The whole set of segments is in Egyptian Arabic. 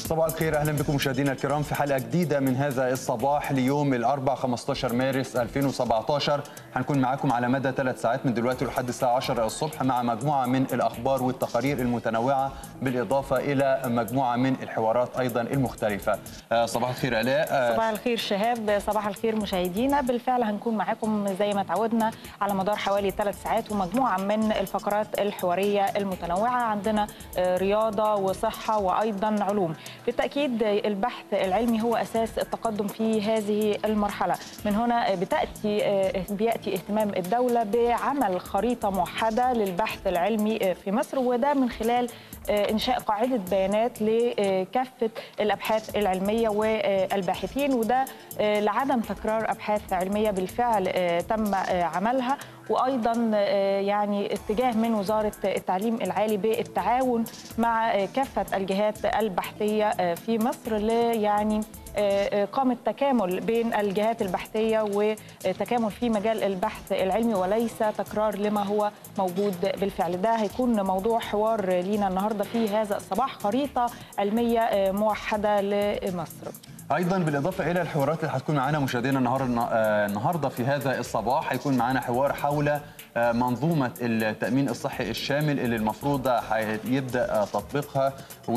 صباح الخير اهلا بكم مشاهدينا الكرام في حلقه جديده من هذا الصباح ليوم الاربع 15 مارس 2017 هنكون معاكم على مدى ثلاث ساعات من دلوقتي لحد الساعه 10 الصبح مع مجموعه من الاخبار والتقارير المتنوعه بالاضافه الى مجموعه من الحوارات ايضا المختلفه آه، صباح الخير الاء آه، صباح الخير شهاب صباح الخير مشاهدينا بالفعل هنكون معاكم زي ما تعودنا على مدار حوالي ثلاث ساعات ومجموعة من الفقرات الحوارية المتنوعة عندنا آه، رياضة وصحة وأيضا علوم بالتأكيد البحث العلمي هو أساس التقدم في هذه المرحلة من هنا بتأتي آه، بيأتي اهتمام الدولة بعمل خريطة موحدة للبحث العلمي آه، في مصر وده من خلال آه، إنشاء قاعدة بيانات لكافة الأبحاث العلمية والباحثين وده آه، لعدم تكرار أبحاث علمية بالفعل آه، تم آه، عملها وأيضا آه، يعني اتجاه من وزارة التعليم العالي بالتعاون مع آه، كافة الجهات البحثية آه، في مصر ل يعني آه، إقامة تكامل بين الجهات البحثية وتكامل في مجال البحث العلمي وليس تكرار لما هو موجود بالفعل ده هيكون موضوع حوار لينا النهاردة في هذا الصباح خريطة علمية آه، موحدة لمصر ايضا بالاضافه الى الحوارات اللي هتكون معانا مشاهدينا النهار آه، النهارده في هذا الصباح هيكون معانا حوار حول آه، منظومه التامين الصحي الشامل اللي المفروض هيبدا آه، تطبيقها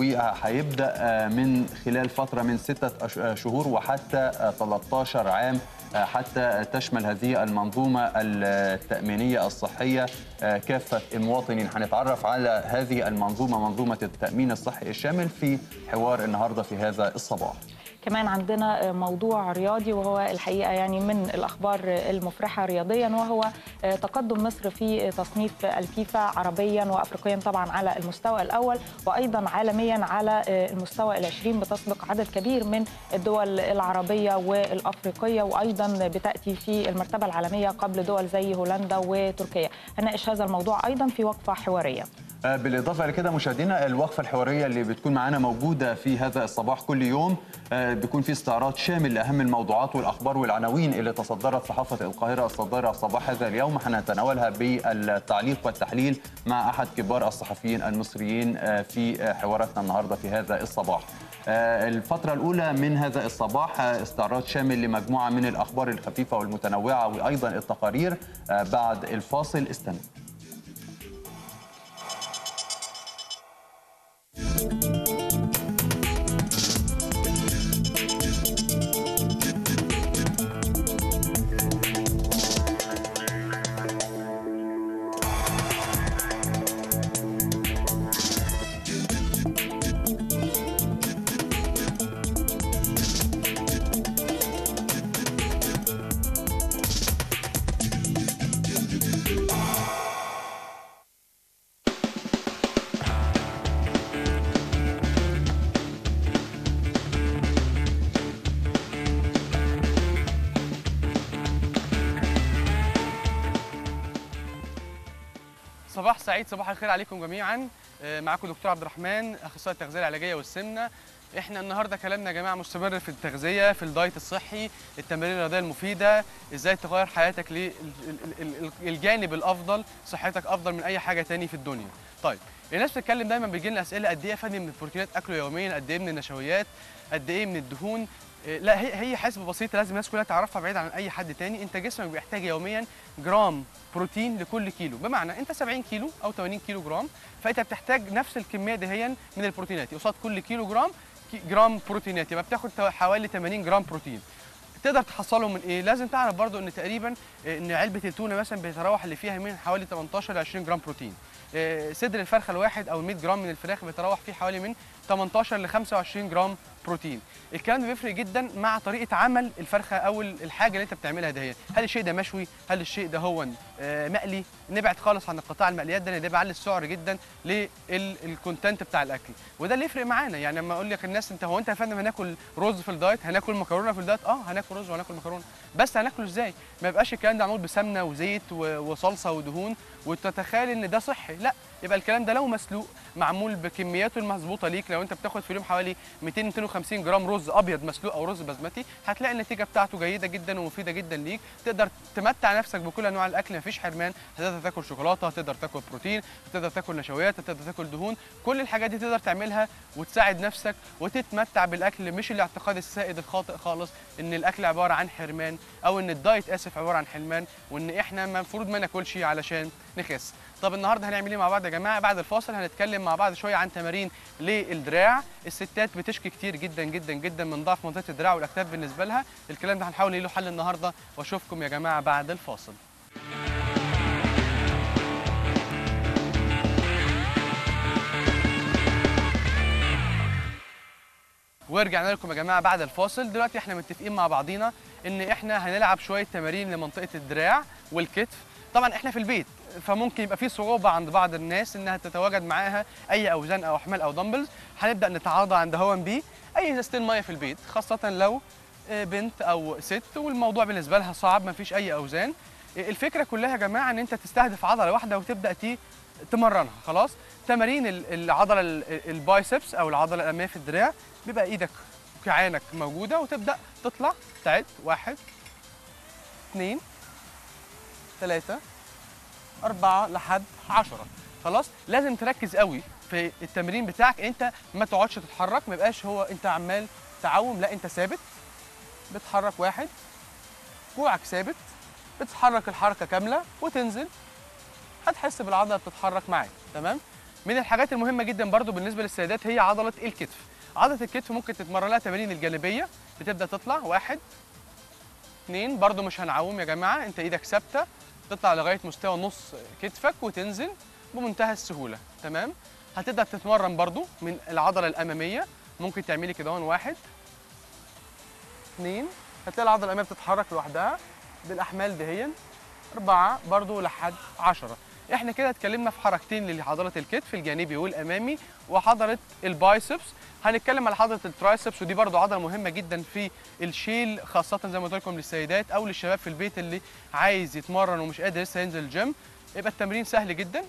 وهيبدا آه، من خلال فتره من سته أش- شهور وحتى آه، 13 عام آه، حتى تشمل هذه المنظومه التامينيه الصحيه آه، كافه المواطنين هنتعرف على هذه المنظومه منظومه التامين الصحي الشامل في حوار النهارده في هذا الصباح كمان عندنا موضوع رياضي وهو الحقيقه يعني من الاخبار المفرحه رياضيا وهو تقدم مصر في تصنيف الفيفا عربيا وافريقيا طبعا على المستوى الاول وايضا عالميا على المستوى العشرين بتسبق عدد كبير من الدول العربيه والافريقيه وايضا بتاتي في المرتبه العالميه قبل دول زي هولندا وتركيا هنناقش هذا الموضوع ايضا في وقفه حواريه آه، بالإضافة لكده مشاهدينا الوقفة الحوارية اللي بتكون معانا موجودة في هذا الصباح كل يوم آه، بيكون في استعراض شامل لأهم الموضوعات والأخبار والعناوين اللي تصدرت صحافة القاهرة الصادرة صباح هذا اليوم هنتناولها بالتعليق والتحليل مع أحد كبار الصحفيين المصريين آه، في آه، حواراتنا النهاردة في هذا الصباح آه، الفترة الأولى من هذا الصباح آه، استعراض شامل لمجموعة من الأخبار الخفيفة والمتنوعة وأيضا التقارير آه، بعد الفاصل استنوا صباح سعيد صباح الخير عليكم جميعا آه، معاكم دكتور عبد الرحمن اخصائي التغذيه العلاجيه والسمنه احنا النهارده كلامنا يا جماعه مستمر في التغذيه في الدايت الصحي التمارين الرياضيه المفيده ازاي تغير حياتك للجانب الافضل صحتك افضل من اي حاجه تاني في الدنيا طيب الناس بتتكلم دايما بيجي لنا اسئله قد ايه يا فندم من البروتينات اكله يوميا قد ايه من النشويات قد ايه من الدهون إيه، لا هي هي حسبه بسيطه لازم الناس كلها تعرفها بعيد عن اي حد تاني انت جسمك بيحتاج يوميا جرام بروتين لكل كيلو بمعنى انت 70 كيلو او 80 كيلو جرام فانت بتحتاج نفس الكميه دهيا من البروتينات قصاد كل كيلو جرام كي- جرام بروتينات يبقى بتاخد حوالي 80 جرام بروتين تقدر تحصلهم من ايه لازم تعرف برضو ان تقريبا آه، ان علبه التونه مثلا بيتراوح اللي فيها من حوالي 18 ل 20 جرام بروتين آه، صدر الفرخه الواحد او 100 جرام من الفراخ بيتراوح فيه حوالي من 18 ل 25 جرام بروتين الكلام ده بيفرق جدا مع طريقه عمل الفرخه او ال- الحاجه اللي انت بتعملها دهيا هل الشيء ده مشوي هل الشيء ده هو آه، مقلي نبعد خالص عن القطاع المقليات ده لان ده بيعلي السعر جدا للكونتنت بتاع الاكل وده اللي يفرق معانا يعني لما اقول لك الناس انت هو انت يا فندم هناكل رز في الدايت هناكل مكرونه في الدايت اه هناكل رز وهناكل مكرونه بس هناكله ازاي ما يبقاش الكلام ده معمول بسمنه وزيت و- وصلصه ودهون وتتخيل ان ده صحي لا يبقى الكلام ده لو مسلوق معمول بكمياته المظبوطه ليك لو انت بتاخد في اليوم حوالي 200 250 جرام رز ابيض مسلوق او رز بسمتي هتلاقي النتيجه بتاعته جيده جدا ومفيده جدا ليك تقدر تمتع نفسك بكل انواع الاكل مفيش حرمان هتقدر تاكل شوكولاته هتقدر تاكل بروتين هتقدر تاكل نشويات هتقدر تاكل دهون كل الحاجات دي تقدر تعملها وتساعد نفسك وتتمتع بالاكل مش الاعتقاد السائد الخاطئ خالص ان الاكل عباره عن حرمان او ان الدايت اسف عباره عن حرمان وان احنا المفروض ما ناكلش علشان نخس طب النهارده هنعمل ايه مع بعض يا جماعه بعد الفاصل هنتكلم مع بعض شويه عن تمارين للدراع الستات بتشكي كتير جدا جدا جدا من ضعف منطقه الدراع والاكتاف بالنسبه لها الكلام ده هنحاول نلاقي له حل النهارده واشوفكم يا جماعه بعد الفاصل ورجعنا لكم يا جماعه بعد الفاصل دلوقتي احنا متفقين مع بعضينا ان احنا هنلعب شويه تمارين لمنطقه الدراع والكتف طبعا احنا في البيت فممكن يبقى في صعوبه عند بعض الناس انها تتواجد معاها اي اوزان او احمال او دمبلز هنبدا نتعاضى عند هون بي اي ازازتين ميه في البيت خاصه لو آه، بنت او ست والموضوع بالنسبه لها صعب ما فيش اي اوزان آه، الفكره كلها يا جماعه ان انت تستهدف عضله واحده وتبدا تي تمرنها خلاص تمارين ال- العضله ال- البايسبس او العضله الاماميه في الدراع بيبقى ايدك كعانك موجوده وتبدا تطلع تعد واحد اثنين ثلاثة أربعة لحد عشرة خلاص لازم تركز قوي في التمرين بتاعك انت ما تقعدش تتحرك ما يبقاش هو انت عمال تعوم لا انت ثابت بتحرك واحد كوعك ثابت بتتحرك الحركة كاملة وتنزل هتحس بالعضلة بتتحرك معاك تمام من الحاجات المهمة جدا برضو بالنسبة للسيدات هي عضلة الكتف عضلة الكتف ممكن تتمرن لها تمارين الجانبية بتبدأ تطلع واحد اتنين برضو مش هنعوم يا جماعة انت ايدك ثابتة تطلع لغاية مستوى نص كتفك وتنزل بمنتهى السهولة تمام هتبدأ تتمرن برضو من العضلة الأمامية ممكن تعملي كده هون واحد اتنين هتلاقي العضلة الأمامية بتتحرك لوحدها بالأحمال دهيا أربعة برضو لحد عشرة احنا كده اتكلمنا في حركتين لعضلة الكتف الجانبي والأمامي وعضلة البايسبس هنتكلم على عضلة الترايسبس ودي برضو عضلة مهمة جدا في الشيل خاصة زي ما قلت لكم للسيدات أو للشباب في البيت اللي عايز يتمرن ومش قادر لسه ينزل الجيم يبقى التمرين سهل جدا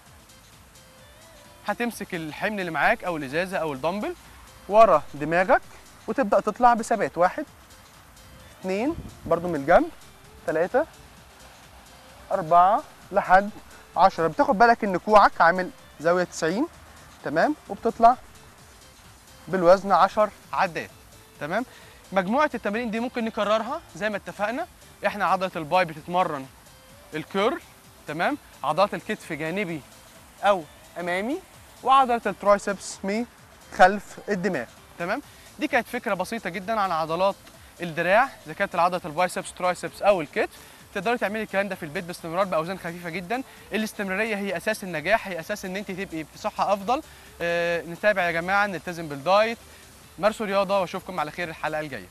هتمسك الحمل اللي معاك أو الإزازة أو الدمبل ورا دماغك وتبدأ تطلع بثبات واحد اتنين برضو من الجنب ثلاثة أربعة لحد عشرة بتاخد بالك إن كوعك عامل زاوية 90 تمام وبتطلع بالوزن 10 عدات تمام مجموعة التمارين دي ممكن نكررها زي ما اتفقنا احنا عضلة الباي بتتمرن الكيرل تمام عضلات الكتف جانبي أو أمامي وعضلة الترايسبس من خلف الدماغ تمام دي كانت فكرة بسيطة جدا عن عضلات الدراع اذا كانت العضله البايسبس ترايسبس او الكتف تقدري تعملي الكلام ده في البيت باستمرار باوزان خفيفه جدا الاستمراريه هي اساس النجاح هي اساس ان انت تبقي في صحه افضل آه نتابع يا جماعه نلتزم بالدايت مارسوا رياضه واشوفكم على خير الحلقه الجايه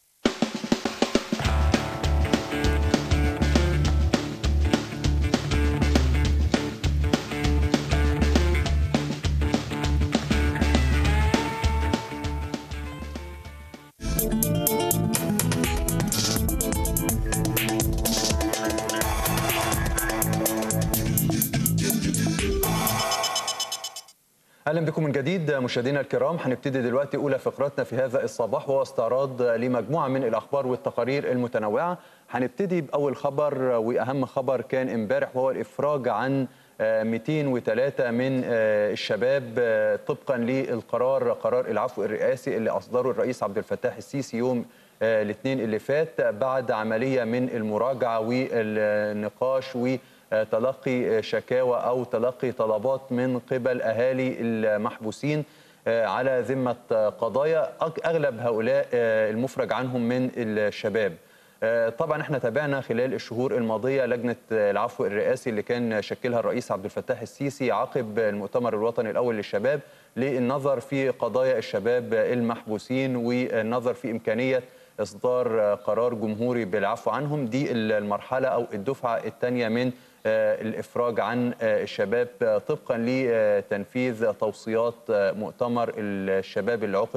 اهلا بكم من جديد مشاهدينا الكرام هنبتدي دلوقتي اولى فقراتنا في هذا الصباح وهو استعراض لمجموعه من الاخبار والتقارير المتنوعه هنبتدي باول خبر واهم خبر كان امبارح وهو الافراج عن آه، 203 من آه، الشباب آه، طبقا للقرار قرار العفو الرئاسي اللي اصدره الرئيس عبد الفتاح السيسي يوم آه، الاثنين اللي فات بعد عمليه من المراجعه والنقاش و تلقي شكاوى او تلقي طلبات من قبل اهالي المحبوسين على ذمه قضايا أغ- اغلب هؤلاء المفرج عنهم من الشباب. طبعا احنا تابعنا خلال الشهور الماضيه لجنه العفو الرئاسي اللي كان شكلها الرئيس عبد الفتاح السيسي عقب المؤتمر الوطني الاول للشباب للنظر في قضايا الشباب المحبوسين والنظر في امكانيه اصدار قرار جمهوري بالعفو عنهم دي المرحله او الدفعه الثانيه من آه، الافراج عن آه، الشباب آه، طبقا لتنفيذ توصيات آه، مؤتمر الشباب اللي عقد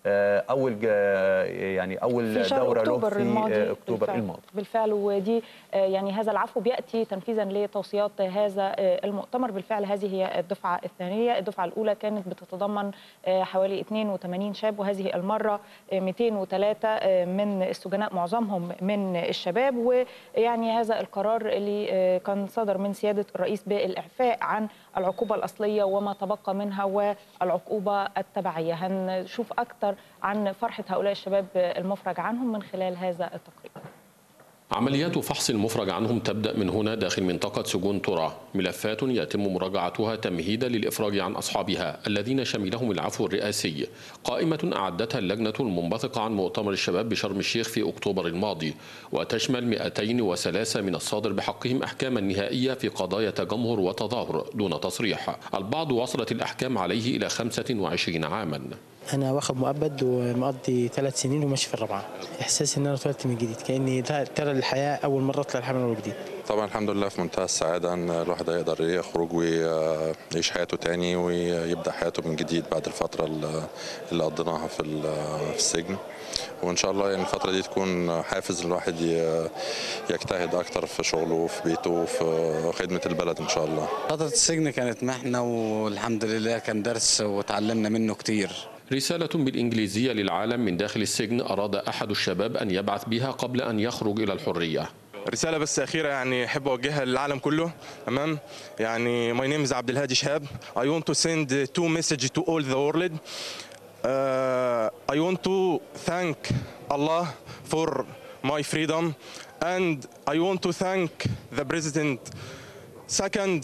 آه، اول جا- يعني اول في شهر دوره له اكتوبر في الماضي آه، اكتوبر بالفعل. الماضي بالفعل ودي آه، يعني هذا العفو بياتي تنفيذا لتوصيات هذا آه، المؤتمر بالفعل هذه هي الدفعه الثانيه الدفعه الاولى كانت بتتضمن آه، حوالي 82 شاب وهذه المره آه، 203 آه، من السجناء معظمهم من الشباب ويعني هذا القرار اللي آه، كان صدر من سياده الرئيس بالاعفاء عن العقوبه الاصليه وما تبقى منها والعقوبه التبعيه هنشوف اكثر عن فرحه هؤلاء الشباب المفرج عنهم من خلال هذا التقرير عمليات فحص المفرج عنهم تبدأ من هنا داخل منطقة سجون ترى ملفات يتم مراجعتها تمهيدا للإفراج عن أصحابها الذين شملهم العفو الرئاسي قائمة أعدتها اللجنة المنبثقة عن مؤتمر الشباب بشرم الشيخ في أكتوبر الماضي وتشمل 203 من الصادر بحقهم أحكاما نهائية في قضايا تجمهر وتظاهر دون تصريح البعض وصلت الأحكام عليه إلى 25 عاما انا واخد مؤبد ومقضي ثلاث سنين وماشي في الرابعه احساسي ان انا اتولدت من جديد كاني ترى الحياه اول مره اطلع الحياه من اول جديد طبعا الحمد لله في منتهى السعادة ان الواحد هيقدر يخرج ويعيش حياته تاني ويبدأ حياته من جديد بعد الفترة اللي- اللي قضيناها في ال- في السجن وان شاء الله يعني الفترة دي تكون حافز الواحد ي- يجتهد اكتر في شغله وفي بيته وفي خدمة البلد ان شاء الله فترة السجن كانت محنة والحمد لله كان درس وتعلمنا منه كتير رسالة بالإنجليزية للعالم من داخل السجن أراد أحد الشباب أن يبعث بها قبل أن يخرج إلى الحرية رسالة بس أخيرة يعني أحب أوجهها للعالم كله تمام يعني my name is عبد الهادي شهاب I want to send two message to all the world uh, I want to thank Allah for my freedom and I want to thank the president second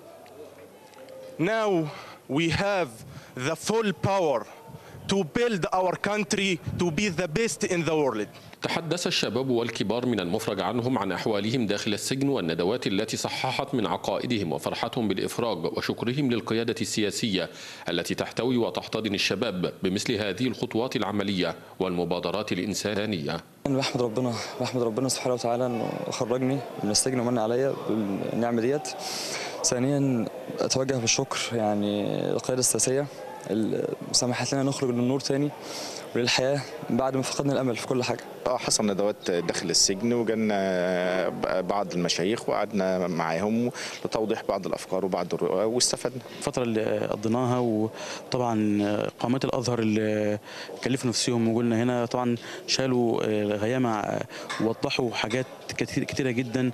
now we have the full power to build our country to be the best in the world تحدث الشباب والكبار من المفرج عنهم عن أحوالهم داخل السجن والندوات التي صححت من عقائدهم وفرحتهم بالإفراج وشكرهم للقيادة السياسية التي تحتوي وتحتضن الشباب بمثل هذه الخطوات العملية والمبادرات الإنسانية أنا بحمد ربنا بحمد ربنا سبحانه وتعالى انه خرجني من السجن ومن عليا بالنعمه ديت ثانيا اتوجه بالشكر يعني للقياده السياسيه اللي سمحت لنا نخرج للنور تاني وللحياه بعد ما فقدنا الامل في كل حاجه اه حصل ندوات داخل السجن وجالنا بعض المشايخ وقعدنا معاهم لتوضيح بعض الافكار وبعض الرؤى واستفدنا الفترة اللي قضيناها وطبعا قامات الازهر اللي كلفوا نفسهم وجولنا هنا طبعا شالوا غيامة ووضحوا حاجات كتير كتيرة جدا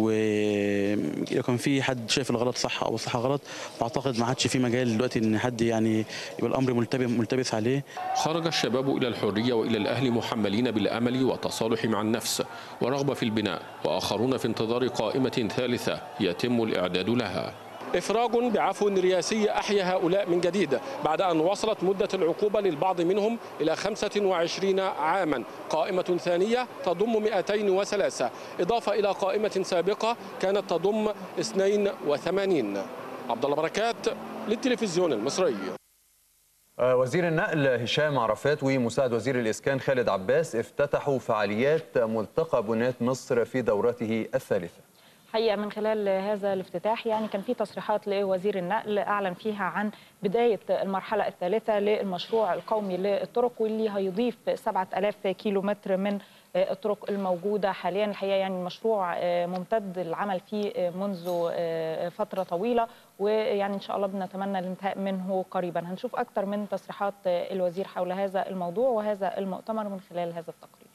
ولو كان في حد شايف الغلط صح او الصح غلط فاعتقد ما عادش في مجال دلوقتي ان حد يعني يبقى الامر ملتبس ملتبس عليه خرج الشباب إلى الحرية وإلى الأهل محملين بالأمل والتصالح مع النفس ورغبة في البناء وآخرون في انتظار قائمة ثالثة يتم الإعداد لها إفراج بعفو رئاسي أحيا هؤلاء من جديد بعد أن وصلت مدة العقوبة للبعض منهم إلى 25 عاما قائمة ثانية تضم 203 إضافة إلى قائمة سابقة كانت تضم 82 عبد الله بركات للتلفزيون المصري آه، وزير النقل هشام عرفات ومساعد وزير الإسكان خالد عباس افتتحوا فعاليات ملتقى بنات مصر في دورته الثالثة حقيقة من خلال هذا الافتتاح يعني كان في تصريحات لوزير النقل أعلن فيها عن بداية المرحلة الثالثة للمشروع القومي للطرق واللي هيضيف 7000 كيلو متر من الطرق الموجودة حاليا الحقيقة يعني المشروع ممتد العمل فيه منذ فترة طويلة ويعني إن شاء الله بنتمنى الانتهاء منه قريبا هنشوف أكثر من تصريحات الوزير حول هذا الموضوع وهذا المؤتمر من خلال هذا التقرير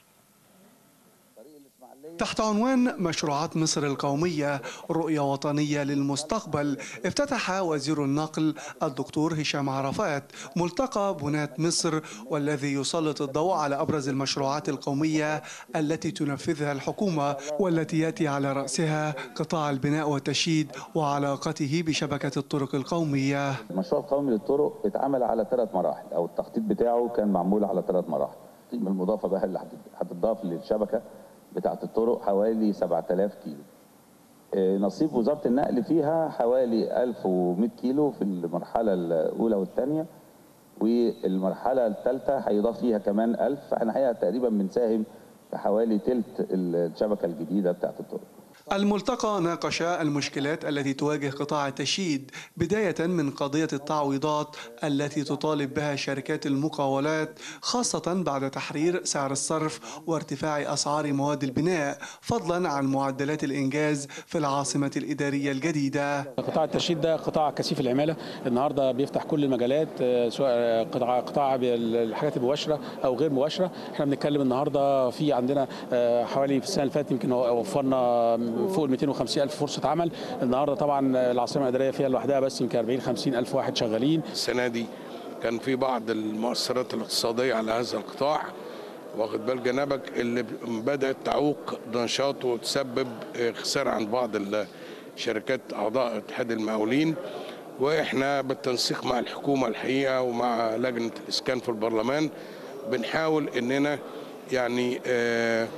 تحت عنوان مشروعات مصر القومية رؤية وطنية للمستقبل افتتح وزير النقل الدكتور هشام عرفات ملتقى بنات مصر والذي يسلط الضوء على أبرز المشروعات القومية التي تنفذها الحكومة والتي يأتي على رأسها قطاع البناء والتشييد وعلاقته بشبكة الطرق القومية المشروع القومي للطرق اتعمل على ثلاث مراحل أو التخطيط بتاعه كان معمول على ثلاث مراحل القيمة المضافة بقى اللي هتضاف للشبكة بتاعت الطرق حوالي 7000 كيلو نصيب وزارة النقل فيها حوالي 1100 كيلو في المرحلة الأولى والثانية والمرحلة الثالثة هيضاف فيها كمان 1000 فاحنا حقيقة تقريبا بنساهم في حوالي تلت الشبكة الجديدة بتاعت الطرق الملتقى ناقش المشكلات التي تواجه قطاع التشييد بداية من قضية التعويضات التي تطالب بها شركات المقاولات خاصة بعد تحرير سعر الصرف وارتفاع أسعار مواد البناء فضلا عن معدلات الإنجاز في العاصمة الإدارية الجديدة قطاع التشييد ده قطاع كثيف العماله النهارده بيفتح كل المجالات آه، سواء قطاع قطاع بالحاجات المباشره او غير مباشره احنا بنتكلم النهارده في عندنا آه، حوالي في السنه اللي فاتت يمكن وفرنا فوق ال 250 الف فرصه عمل النهارده طبعا العاصمه الاداريه فيها لوحدها بس يمكن 40 50 الف واحد شغالين السنه دي كان في بعض المؤثرات الاقتصاديه على هذا القطاع واخد بال جنابك اللي بدات تعوق نشاطه وتسبب خساره عند بعض الشركات اعضاء اتحاد المقاولين واحنا بالتنسيق مع الحكومه الحقيقه ومع لجنه الاسكان في البرلمان بنحاول اننا يعني آه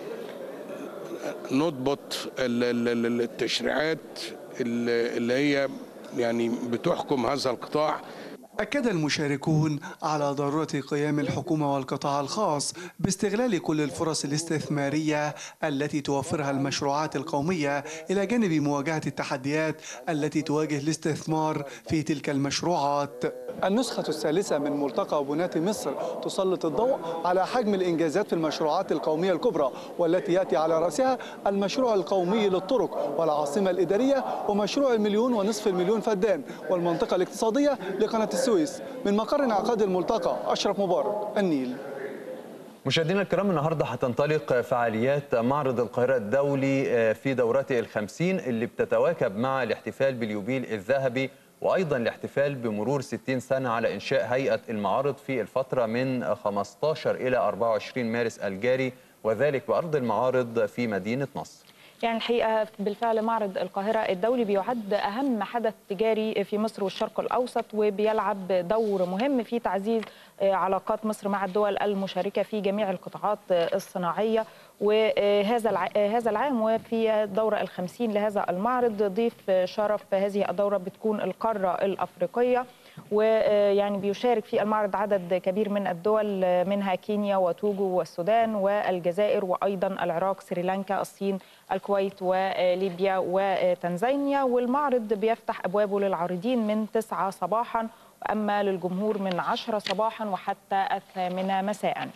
نضبط ال- ال- ال- التشريعات اللي اللي هي يعني بتحكم هذا القطاع أكد المشاركون على ضرورة قيام الحكومة والقطاع الخاص باستغلال كل الفرص الاستثمارية التي توفرها المشروعات القومية إلى جانب مواجهة التحديات التي تواجه الاستثمار في تلك المشروعات. النسخة الثالثة من ملتقى بناة مصر تسلط الضوء على حجم الإنجازات في المشروعات القومية الكبرى والتي يأتي على رأسها المشروع القومي للطرق والعاصمة الإدارية ومشروع المليون ونصف المليون فدان والمنطقة الاقتصادية لقناة السويس من مقر انعقاد الملتقى أشرف مبارك النيل مشاهدينا الكرام النهارده هتنطلق فعاليات معرض القاهرة الدولي في دورته الخمسين اللي بتتواكب مع الاحتفال باليوبيل الذهبي وأيضا الاحتفال بمرور 60 سنة على إنشاء هيئة المعارض في الفترة من 15 إلى 24 مارس الجاري وذلك بأرض المعارض في مدينة نصر يعني الحقيقة بالفعل معرض القاهرة الدولي بيعد أهم حدث تجاري في مصر والشرق الأوسط وبيلعب دور مهم في تعزيز علاقات مصر مع الدول المشاركة في جميع القطاعات الصناعية وهذا الع- هذا العام وفي الدورة الخمسين لهذا المعرض ضيف شرف هذه الدورة بتكون القارة الأفريقية ويعني بيشارك في المعرض عدد كبير من الدول منها كينيا وتوجو والسودان والجزائر وايضا العراق سريلانكا الصين الكويت وليبيا وتنزانيا والمعرض بيفتح ابوابه للعارضين من 9 صباحا اما للجمهور من 10 صباحا وحتى الثامنه مساء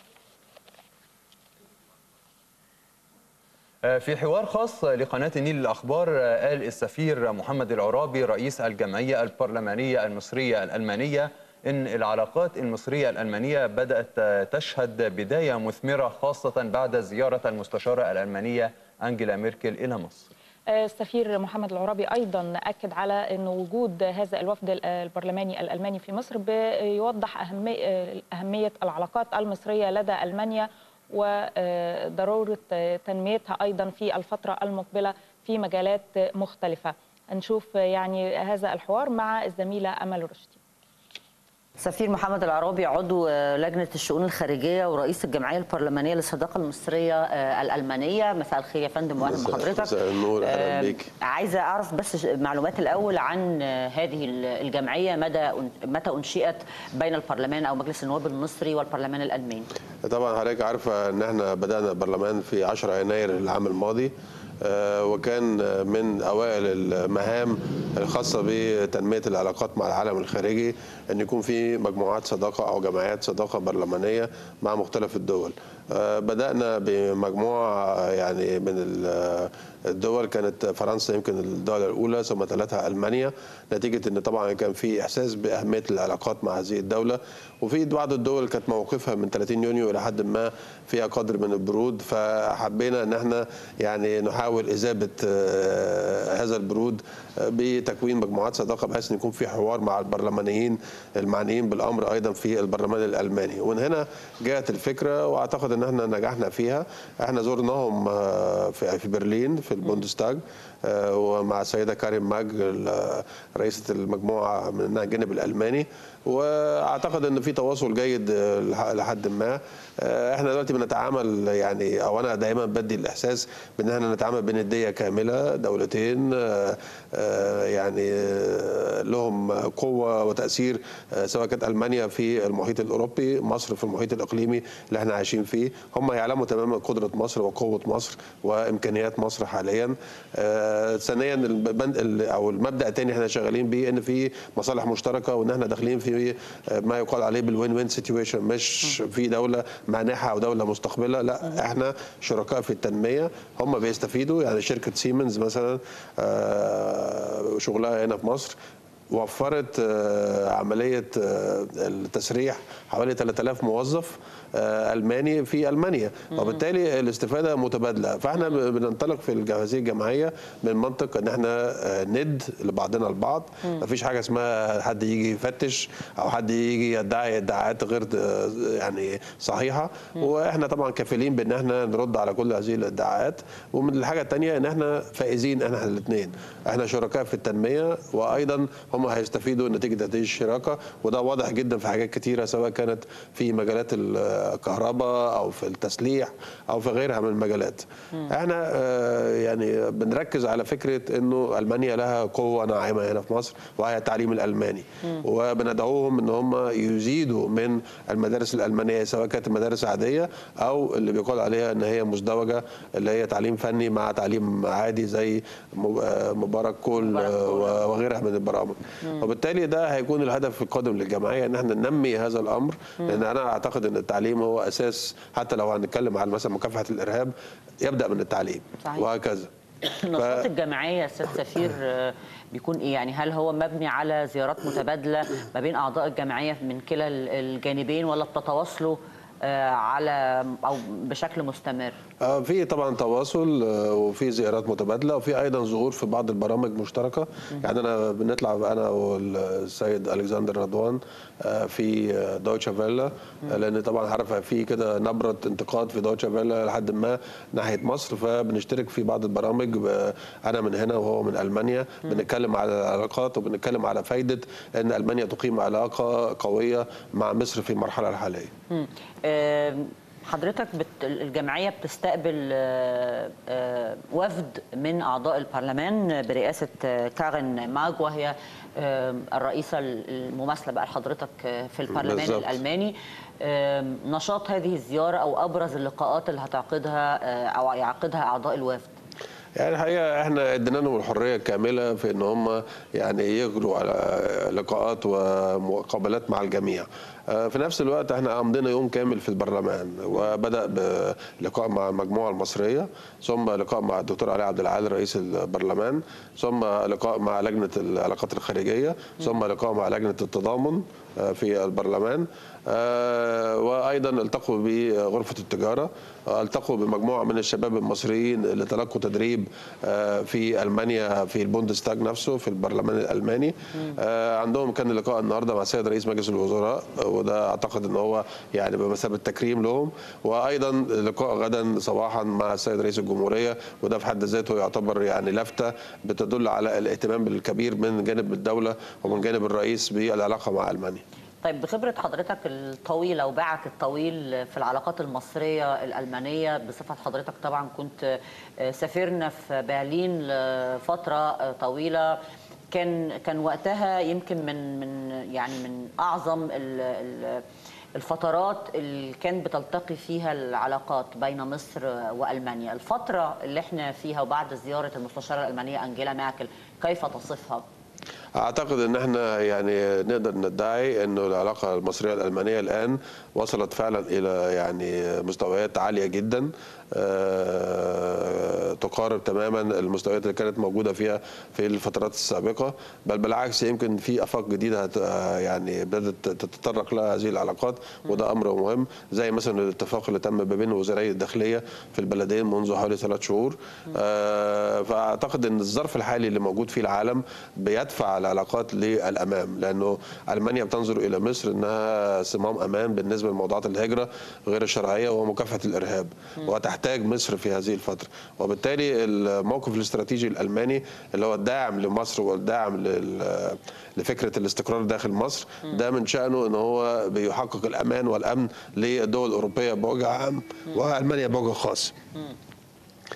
في حوار خاص لقناة النيل للأخبار قال السفير محمد العرابي رئيس الجمعية البرلمانية المصرية الألمانية إن العلاقات المصرية الألمانية بدأت تشهد بداية مثمرة خاصة بعد زيارة المستشارة الألمانية أنجيلا ميركل إلى مصر السفير محمد العرابي ايضا اكد على ان وجود هذا الوفد البرلماني الالماني في مصر بيوضح أهمي- اهميه العلاقات المصريه لدى المانيا وضروره تنميتها ايضا في الفتره المقبله في مجالات مختلفه نشوف يعني هذا الحوار مع الزميله امل رشدي سفير محمد العرابي عضو لجنة الشؤون الخارجية ورئيس الجمعية البرلمانية للصداقة المصرية الألمانية مساء الخير يا فندم وأهلا بحضرتك مساء النور اهلا آه، بيك عايزة أعرف بس معلومات الأول عن هذه الجمعية مدى متى أنشئت بين البرلمان أو مجلس النواب المصري والبرلمان الألماني طبعا حضرتك عارفه ان احنا بدانا البرلمان في 10 يناير العام الماضي آه، وكان من اوائل المهام الخاصه بتنميه العلاقات مع العالم الخارجي ان يكون في مجموعات صداقه او جمعيات صداقه برلمانيه مع مختلف الدول آه، بدانا بمجموعه يعني من ال- الدول كانت فرنسا يمكن الدوله الاولى ثم تلتها المانيا نتيجه ان طبعا كان في احساس باهميه العلاقات مع هذه الدوله وفي بعض الدول كانت موقفها من 30 يونيو الى حد ما فيها قدر من البرود فحبينا ان احنا يعني نحاول اذابه آه، هذا البرود آه، بتكوين مجموعات صداقه بحيث ان يكون في حوار مع البرلمانيين المعنيين بالامر ايضا في البرلمان الالماني ومن هنا جاءت الفكره واعتقد ان احنا نجحنا فيها احنا زرناهم آه، في في برلين في البوندستاج آه، ومع السيده كارين ماج ال- رئيسه المجموعه من الجانب الالماني واعتقد ان في تواصل جيد آه، لح- لحد ما آه، احنا دلوقتي بنتعامل يعني او انا دايما بدي الاحساس بان احنا نتعامل بنديه كامله دولتين آه، آه، يعني آه، لهم قوه وتاثير آه، سواء كانت المانيا في المحيط الاوروبي مصر في المحيط الاقليمي اللي احنا عايشين فيه فيه هم يعلموا تماما قدره مصر وقوه مصر وامكانيات مصر حاليا آه، ثانيا البند ال- او المبدا الثاني احنا شغالين بيه ان في مصالح مشتركه وان احنا داخلين في آه، ما يقال عليه بالوين وين سيتويشن مش في دوله مانحه او دوله مستقبله لا احنا شركاء في التنميه هم بيستفيدوا يعني شركه سيمنز مثلا آه، شغلها هنا في مصر وفرت آه، عمليه آه، التسريح حوالي 3000 موظف آه، الماني في المانيا وبالتالي الاستفاده متبادله فاحنا ب- بننطلق في الج- هذه الجمعيه من منطق ان احنا آه، ند لبعضنا البعض مم. مفيش حاجه اسمها حد يجي يفتش او حد يجي يدعي ادعاءات غير آه، يعني صحيحه واحنا طبعا كفيلين بان احنا نرد على كل هذه الادعاءات ومن الحاجه الثانيه ان احنا فائزين احنا الاثنين احنا شركاء في التنميه وايضا هم هيستفيدوا نتيجه هذه الشراكه وده واضح جدا في حاجات كتيره سواء كانت في مجالات الكهرباء او في التسليح او في غيرها من المجالات احنا آه، يعني بنركز على فكره انه المانيا لها قوه ناعمه هنا في مصر وهي التعليم الالماني مم. وبندعوهم ان هم يزيدوا من المدارس الالمانيه سواء كانت مدارس عاديه او اللي بيقال عليها ان هي مزدوجه اللي هي تعليم فني مع تعليم عادي زي م- آه، مبارك كول آه، وغيرها من البرامج مم. وبالتالي ده هيكون الهدف القادم للجمعيه ان احنا ننمي هذا الامر مم. لان انا اعتقد ان التعليم هو اساس حتى لو هنتكلم عن مثلا مكافحه الارهاب يبدا من التعليم صحيح. وهكذا نشاط الجمعيه يا استاذ سفير آه، بيكون ايه يعني هل هو مبني على زيارات متبادله ما بين اعضاء الجمعيه من كلا ال- الجانبين ولا بتتواصلوا آه، على او بشكل مستمر آه، في طبعا تواصل آه، وفي زيارات متبادله وفي ايضا ظهور في بعض البرامج مشتركه يعني انا بنطلع انا والسيد الكسندر رضوان آه، في آه، دويتشا فيلا آه، لان طبعا عارف في كده نبره انتقاد في دويتشا فيلا لحد ما ناحيه مصر فبنشترك في بعض البرامج آه، انا من هنا وهو من المانيا بنتكلم على العلاقات وبنتكلم على فايده ان المانيا تقيم علاقه قويه مع مصر في المرحله الحاليه مم. آم، حضرتك بت... الجمعية بتستقبل آه، آه، وفد من أعضاء البرلمان برئاسة آه، كارين ماج وهي آم، الرئيسة الممثلة بقى لحضرتك آه، في البرلمان بالظبط. الألماني آم، نشاط هذه الزيارة أو أبرز اللقاءات اللي هتعقدها آه، أو يعقدها أعضاء الوفد يعني الحقيقه احنا ادينا لهم الحريه الكامله في ان هم يعني يجروا على لقاءات ومقابلات مع الجميع. آه، في نفس الوقت احنا امضينا يوم كامل في البرلمان وبدا بلقاء مع المجموعه المصريه ثم لقاء مع الدكتور علي عبد العال رئيس البرلمان ثم لقاء مع لجنه العلاقات الخارجيه ثم لقاء مع لجنه التضامن آه، في البرلمان آه، وايضا التقوا بغرفه التجاره آه، التقوا بمجموعه من الشباب المصريين اللي تلقوا تدريب آه، في المانيا في البوندستاج نفسه في البرلمان الالماني آه، عندهم كان لقاء النهارده مع السيد رئيس مجلس الوزراء آه، وده اعتقد ان هو يعني بمثابه تكريم لهم وايضا لقاء غدا صباحا مع السيد رئيس الجمهوريه وده في حد ذاته يعتبر يعني لفته بتدل على الاهتمام الكبير من جانب الدوله ومن جانب الرئيس بالعلاقه مع المانيا طيب بخبرة حضرتك الطويلة وباعك الطويل في العلاقات المصرية الألمانية بصفة حضرتك طبعا كنت سافرنا في برلين لفترة طويلة كان كان وقتها يمكن من من يعني من أعظم ال ال الفترات اللي كانت بتلتقي فيها العلاقات بين مصر والمانيا، الفتره اللي احنا فيها وبعد زياره المستشاره الالمانيه انجيلا ميركل كيف تصفها؟ اعتقد ان احنا يعني نقدر ندعي انه العلاقه المصريه الالمانيه الان وصلت فعلا الى يعني مستويات عاليه جدا آه، تقارب تماما المستويات اللي كانت موجوده فيها في الفترات السابقه بل بالعكس يمكن في افاق جديده هت آه، يعني بدات تتطرق لها هذه العلاقات وده امر مهم زي مثلا الاتفاق اللي تم ما بين وزراء الداخليه في البلدين منذ حوالي ثلاث شهور آه، فاعتقد ان الظرف الحالي اللي موجود فيه العالم بيدفع العلاقات للامام لانه المانيا بتنظر الى مصر انها صمام امان بالنسبه لموضوعات الهجره غير الشرعيه ومكافحه الارهاب وتحتاج مصر في هذه الفتره وبالتالي الموقف الاستراتيجي الالماني اللي هو الداعم لمصر والداعم لل- لفكره الاستقرار داخل مصر ده من شانه ان هو بيحقق الامان والامن للدول الاوروبيه بوجه عام والمانيا بوجه خاص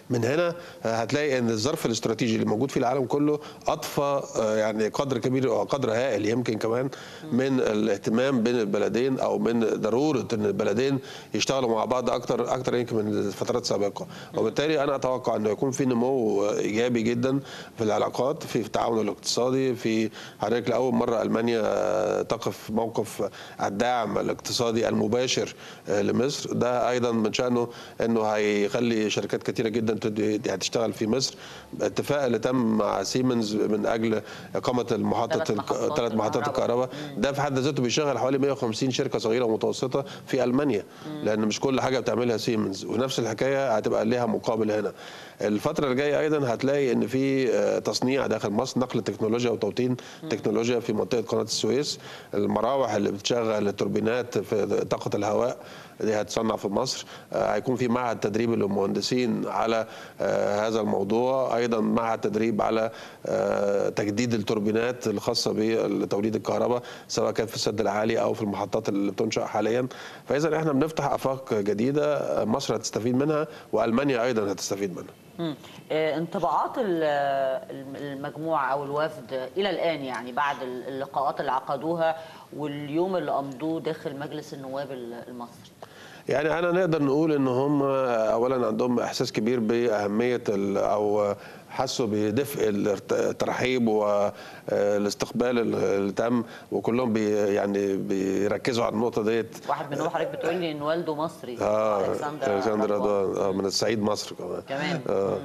من هنا هتلاقي ان الظرف الاستراتيجي اللي موجود في العالم كله اضفى آه، يعني قدر كبير او قدر هائل يمكن كمان من الاهتمام بين البلدين او من ضروره ان البلدين يشتغلوا مع بعض اكتر اكتر يمكن من الفترات السابقه وبالتالي انا اتوقع انه يكون في نمو ايجابي جدا في العلاقات في التعاون الاقتصادي في حضرتك لاول مره المانيا آه، تقف موقف الدعم الاقتصادي المباشر آه، لمصر ده ايضا من شانه انه هيخلي شركات كثيره جدا تد- يعني تشتغل في مصر الاتفاق اللي تم مع سيمنز من اجل اقامه المحطه ثلاث محطات ثلاث محطات الكهرباء ده في حد ذاته بيشغل حوالي 150 شركه صغيره ومتوسطه في المانيا لان مش كل حاجه بتعملها سيمنز ونفس الحكايه هتبقى لها مقابل هنا الفتره اللي جايه ايضا هتلاقي ان في آه، تصنيع داخل مصر نقل تكنولوجيا وتوطين تكنولوجيا في منطقه قناه السويس المراوح اللي بتشغل التوربينات في طاقه الهواء دي هتصنع في مصر آه، هيكون في معهد تدريب للمهندسين على آه، هذا الموضوع ايضا معهد تدريب على آه، تجديد التوربينات الخاصه بتوليد الكهرباء سواء كان في السد العالي او في المحطات اللي بتنشا حاليا فاذا احنا بنفتح افاق جديده آه، مصر هتستفيد منها والمانيا ايضا هتستفيد منها مم. آه، انطباعات ال- الم- المجموعة أو الوفد إلى الآن يعني بعد ال- اللقاءات اللي عقدوها واليوم اللي أمضوه داخل مجلس النواب ال- المصري يعني انا نقدر نقول ان هم اولا عندهم احساس كبير باهميه ال- او حسوا بدفء الارت- الترحيب والاستقبال اللي تم وكلهم بي يعني بيركزوا على النقطه ديت واحد منهم حضرتك بتقول لي إن والده مصري اه ألكسندر الكسندر رضوان. رضوان آه، من الصعيد مصر كمان كمان آه.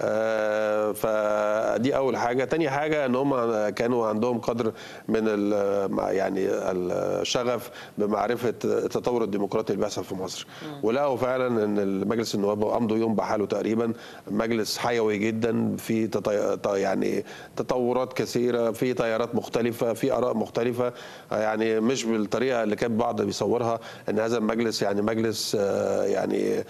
آه فدي اول حاجه تاني حاجه ان هم كانوا عندهم قدر من ال- مع- يعني الشغف بمعرفه التطور الديمقراطي اللي بيحصل في مصر ولقوا فعلا ان مجلس النواب امضوا يوم بحاله تقريبا مجلس حيوي جدا في تطي... ط- يعني تطورات كثيره في تيارات مختلفه في اراء مختلفه آه، يعني مش بالطريقه اللي كان بعض بيصورها ان هذا المجلس يعني مجلس آه، يعني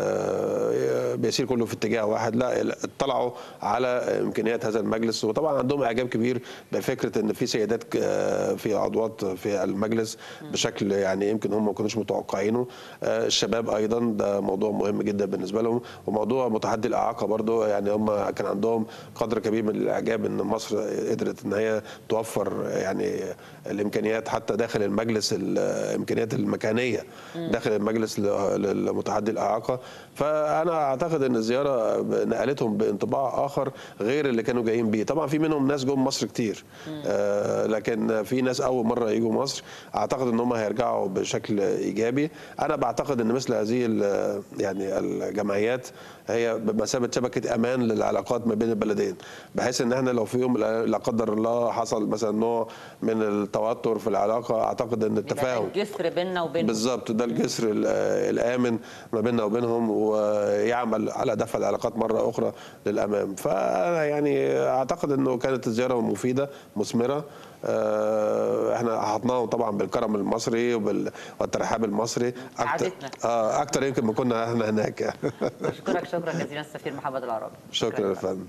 آه، بيسير كله في اتجاه واحد لا اطلعوا على امكانيات هذا المجلس وطبعا عندهم اعجاب كبير بفكره ان في سيدات آه، في عضوات في المجلس بشكل يعني يمكن هم ما كانوش متوقعينه آه، الشباب ايضا ده موضوع مهم جدا بالنسبه لهم وموضوع متحدي الاعاقه برضو يعني هم كان عندهم قدر كبير من الاعجاب ان مصر قدرت ان هي توفر يعني الامكانيات حتى داخل المجلس الامكانيات المكانيه داخل المجلس ل- للمتحدي الاعاقه فانا اعتقد ان الزياره نقلتهم بانطباع اخر غير اللي كانوا جايين بيه طبعا في منهم ناس جم مصر كتير آه لكن في ناس اول مره يجوا مصر اعتقد ان هم هيرجعوا بشكل ايجابي انا بعتقد ان مثل هذه ال- يعني الجمعيات هي بمثابه شبكه امان للعلاقات ما بين البلدين بحيث ان احنا لو في يوم لا قدر الله حصل مثلا نوع من التوتر في العلاقه اعتقد ان التفاهم الجسر بيننا وبينهم بالظبط ده الجسر ال- الامن ما بيننا وبينهم ويعمل على دفع العلاقات مره اخرى للامام فانا يعني اعتقد انه كانت الزياره مفيده مثمره آه، احنا احطناهم طبعا بالكرم المصري وبال- والترحاب المصري اكتر سعادتنا. آه، اكتر يمكن ما كنا احنا هناك يعني. بشكرك شكرا جزيلا السفير محمد العربي شكرا يا فندم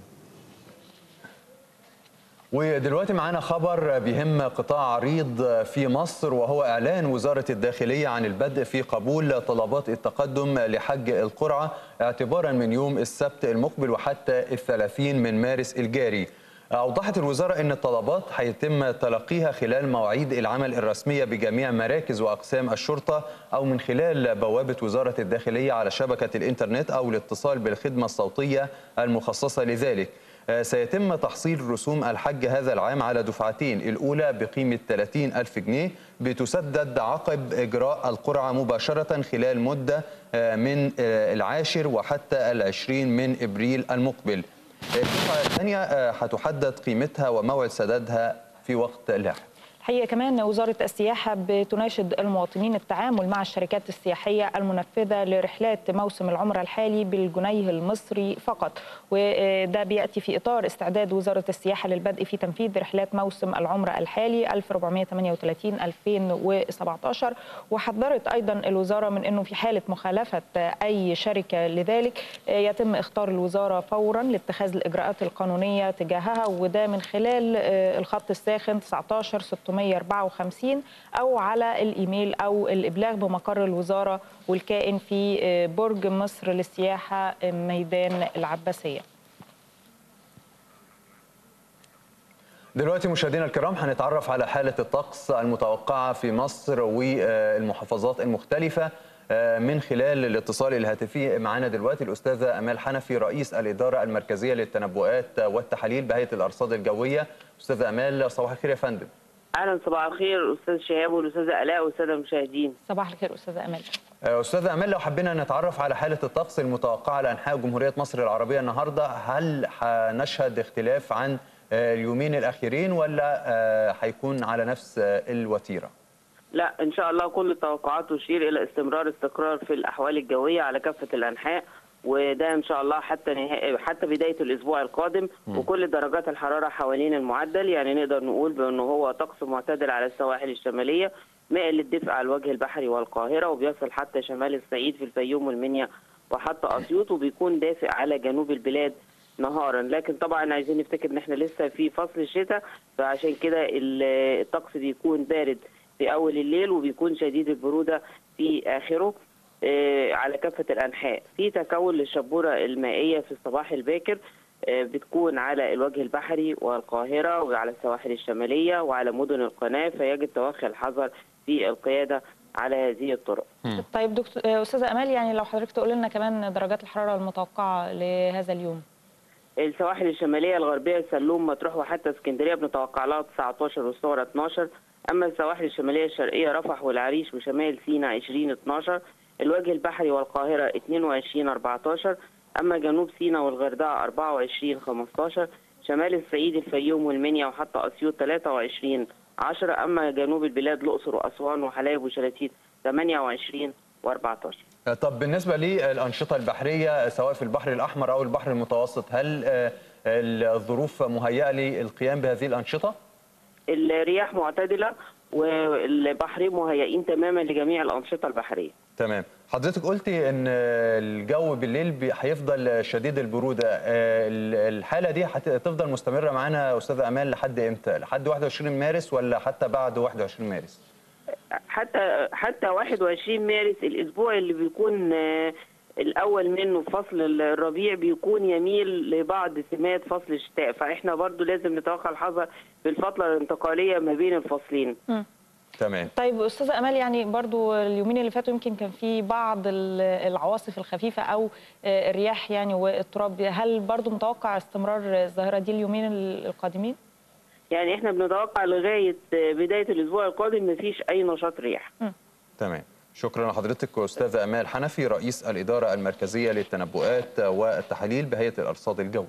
ودلوقتي معانا خبر بيهم قطاع عريض في مصر وهو إعلان وزارة الداخلية عن البدء في قبول طلبات التقدم لحج القرعة اعتبارا من يوم السبت المقبل وحتى الثلاثين من مارس الجاري أوضحت الوزارة أن الطلبات هيتم تلقيها خلال مواعيد العمل الرسمية بجميع مراكز وأقسام الشرطة أو من خلال بوابة وزارة الداخلية على شبكة الإنترنت أو الاتصال بالخدمة الصوتية المخصصة لذلك آه، سيتم تحصيل رسوم الحج هذا العام على دفعتين الأولى بقيمة 30 ألف جنيه بتسدد عقب إجراء القرعة مباشرة خلال مدة آه، من آه، العاشر وحتى العشرين من إبريل المقبل الدفعة الثانية آه، هتحدد قيمتها وموعد سدادها في وقت لاحق الحقيقه كمان وزاره السياحه بتناشد المواطنين التعامل مع الشركات السياحيه المنفذه لرحلات موسم العمره الحالي بالجنيه المصري فقط وده بياتي في اطار استعداد وزاره السياحه للبدء في تنفيذ رحلات موسم العمره الحالي 1438 2017 وحذرت ايضا الوزاره من انه في حاله مخالفه اي شركه لذلك يتم اختار الوزاره فورا لاتخاذ الاجراءات القانونيه تجاهها وده من خلال الخط الساخن 19 654 أو على الإيميل أو الإبلاغ بمقر الوزارة والكائن في آه، برج مصر للسياحة آه، ميدان العباسية دلوقتي مشاهدينا الكرام هنتعرف على حالة الطقس المتوقعة في مصر والمحافظات المختلفة آه، من خلال الاتصال الهاتفي معنا دلوقتي الأستاذة أمال حنفي رئيس الإدارة المركزية للتنبؤات والتحاليل بهيئة الأرصاد الجوية أستاذة أمال صباح الخير يا فندم اهلا صباح الخير استاذ شهاب والاستاذه الاء والساده المشاهدين صباح الخير أستاذة أمال آه، أستاذة أمال لو حبينا نتعرف على حالة الطقس المتوقعة لأنحاء جمهورية مصر العربية النهاردة هل هنشهد اختلاف عن آه، اليومين الأخيرين ولا آه، هيكون على نفس آه، الوتيرة؟ لا ان شاء الله كل التوقعات تشير الى استمرار استقرار في الاحوال الجويه على كافه الانحاء وده ان شاء الله حتى نهاية حتى بدايه الاسبوع القادم وكل درجات الحراره حوالين المعدل يعني نقدر نقول بانه هو طقس معتدل على السواحل الشماليه مائل للدفء على الوجه البحري والقاهره وبيصل حتى شمال الصعيد في الفيوم والمنيا وحتى اسيوط وبيكون دافئ على جنوب البلاد نهارا لكن طبعا عايزين نفتكر ان احنا لسه في فصل الشتاء فعشان كده ال- الطقس بيكون بارد في اول الليل وبيكون شديد البروده في اخره آه، على كافه الانحاء في تكون للشبوره المائيه في الصباح الباكر آه، بتكون على الوجه البحري والقاهره وعلى السواحل الشماليه وعلى مدن القناه فيجب توخي الحذر في القياده على هذه الطرق طيب دكتور آه، أستاذة أمال يعني لو حضرتك تقول لنا كمان درجات الحرارة المتوقعة لهذا اليوم السواحل الشماليه الغربيه السلوم مطروح وحتى اسكندريه بنتوقع لها 19 والصور 12 اما السواحل الشماليه الشرقيه رفح والعريش وشمال سيناء 20 12 الوجه البحري والقاهره 22 14 اما جنوب سيناء والغردقه 24 15 شمال الصعيد الفيوم والمنيا وحتى اسيوط 23 10 اما جنوب البلاد الاقصر واسوان وحلايب وشلاتين 28 و14 آه، طب بالنسبة للأنشطة البحرية سواء في البحر الأحمر أو البحر المتوسط هل آه، الظروف مهيئة للقيام بهذه الأنشطة؟ الرياح معتدله والبحرين مهيئين تماما لجميع الانشطه البحريه تمام حضرتك قلتي ان الجو بالليل بي- هيفضل شديد البروده آه، ال- الحاله دي هتفضل مستمره معانا استاذه امال لحد امتى لحد 21 مارس ولا حتى بعد 21 مارس حتى حتى 21 مارس الاسبوع اللي بيكون آه، الاول منه في فصل الربيع بيكون يميل لبعض سمات فصل الشتاء فاحنا برضو لازم نتوخى الحذر في الفتره الانتقاليه ما بين الفصلين تمام طيب استاذه امال يعني برضو اليومين اللي فاتوا يمكن كان في بعض ال- العواصف الخفيفه او آه، الرياح يعني والتراب هل برضو متوقع استمرار الظاهره دي اليومين ال- القادمين يعني احنا بنتوقع لغايه آه، بدايه الاسبوع القادم مفيش اي نشاط رياح تمام شكرا لحضرتك استاذه امال حنفي رئيس الاداره المركزيه للتنبؤات والتحاليل بهيئه الارصاد الجوي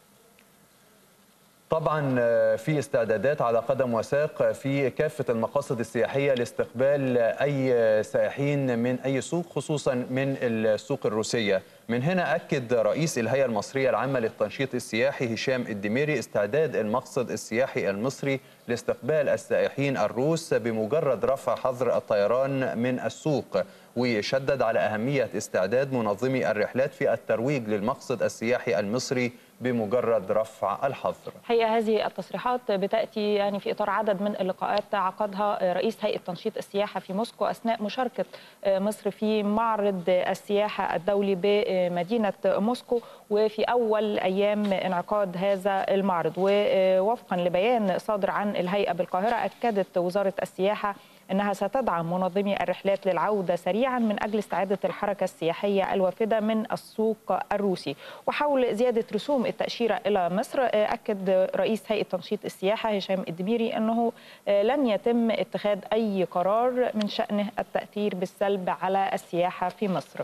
طبعا آه، في استعدادات على قدم وساق في كافة المقاصد السياحية لاستقبال أي سائحين من أي سوق خصوصا من السوق الروسية من هنا أكد رئيس الهيئة المصرية العامة للتنشيط السياحي هشام الدميري استعداد المقصد السياحي المصري لاستقبال السائحين الروس بمجرد رفع حظر الطيران من السوق وشدد على أهمية استعداد منظمي الرحلات في الترويج للمقصد السياحي المصري بمجرد رفع الحظر حقيقة هذه التصريحات بتأتي يعني في إطار عدد من اللقاءات عقدها رئيس هيئة تنشيط السياحة في موسكو أثناء مشاركة مصر في معرض السياحة الدولي بمدينة موسكو وفي أول أيام انعقاد هذا المعرض ووفقا لبيان صادر عن الهيئة بالقاهرة أكدت وزارة السياحة أنها ستدعم منظمي الرحلات للعودة سريعا من أجل استعادة الحركة السياحية الوافدة من السوق الروسي وحول زيادة رسوم التأشيرة إلى مصر أكد رئيس هيئة تنشيط السياحة هشام الدميري أنه لن يتم اتخاذ أي قرار من شأنه التأثير بالسلب على السياحة في مصر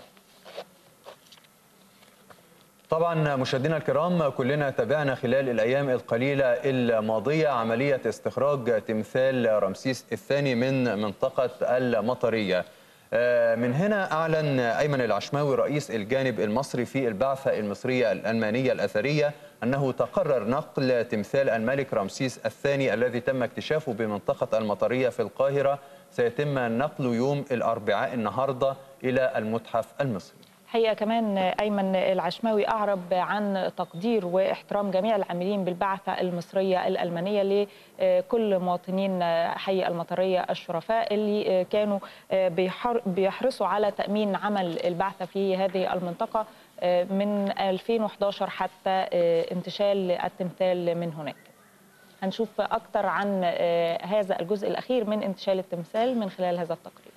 طبعا مشاهدينا الكرام كلنا تابعنا خلال الايام القليله الماضيه عمليه استخراج تمثال رمسيس الثاني من منطقه المطريه من هنا اعلن ايمن العشماوي رئيس الجانب المصري في البعثه المصريه الالمانيه الاثريه انه تقرر نقل تمثال الملك رمسيس الثاني الذي تم اكتشافه بمنطقه المطريه في القاهره سيتم نقله يوم الاربعاء النهارده الى المتحف المصري حقيقة كمان أيمن العشماوي أعرب عن تقدير واحترام جميع العاملين بالبعثة المصرية الألمانية لكل مواطنين حي المطرية الشرفاء اللي كانوا بيحر- بيحرصوا على تأمين عمل البعثة في هذه المنطقة من 2011 حتى انتشال التمثال من هناك هنشوف أكتر عن هذا الجزء الأخير من انتشال التمثال من خلال هذا التقرير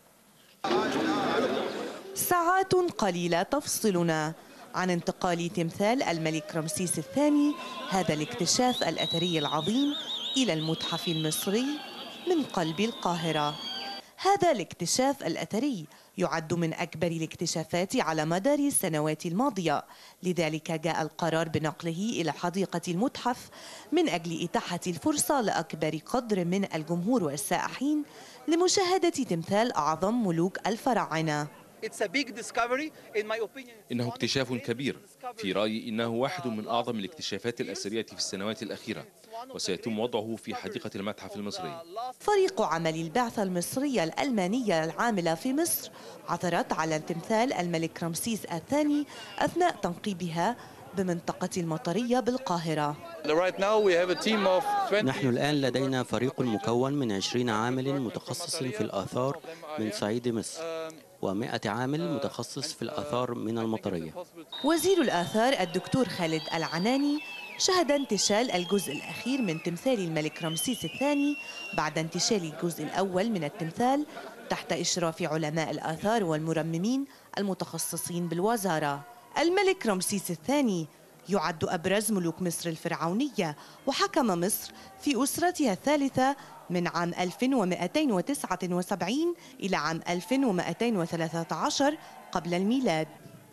ساعات قليلة تفصلنا عن انتقال تمثال الملك رمسيس الثاني هذا الاكتشاف الأثري العظيم إلى المتحف المصري من قلب القاهرة هذا الاكتشاف الأثري يعد من أكبر الاكتشافات على مدار السنوات الماضية لذلك جاء القرار بنقله إلى حديقة المتحف من أجل إتاحة الفرصة لأكبر قدر من الجمهور والسائحين لمشاهدة تمثال أعظم ملوك الفراعنة It's a big discovery in my opinion. إنه اكتشاف كبير في رأيي إنه واحد من أعظم الاكتشافات الأثرية في السنوات الأخيرة وسيتم وضعه في حديقة المتحف المصري فريق عمل البعثة المصرية الألمانية العاملة في مصر عثرت على تمثال الملك رمسيس الثاني أثناء تنقيبها بمنطقة المطرية بالقاهرة Right now we have a team of 20 نحن الآن لدينا فريق مكون من 20 عامل متخصص في الآثار من صعيد مصر و100 عامل متخصص في الآثار من المطرية وزير الآثار الدكتور خالد العناني شهد انتشال الجزء الأخير من تمثال الملك رمسيس الثاني بعد انتشال الجزء الأول من التمثال تحت إشراف علماء الآثار والمرممين المتخصصين بالوزارة الملك رمسيس الثاني يعد أبرز ملوك مصر الفرعونية وحكم مصر في أسرتها الثالثة من عام 1279 إلى عام 1213 قبل الميلاد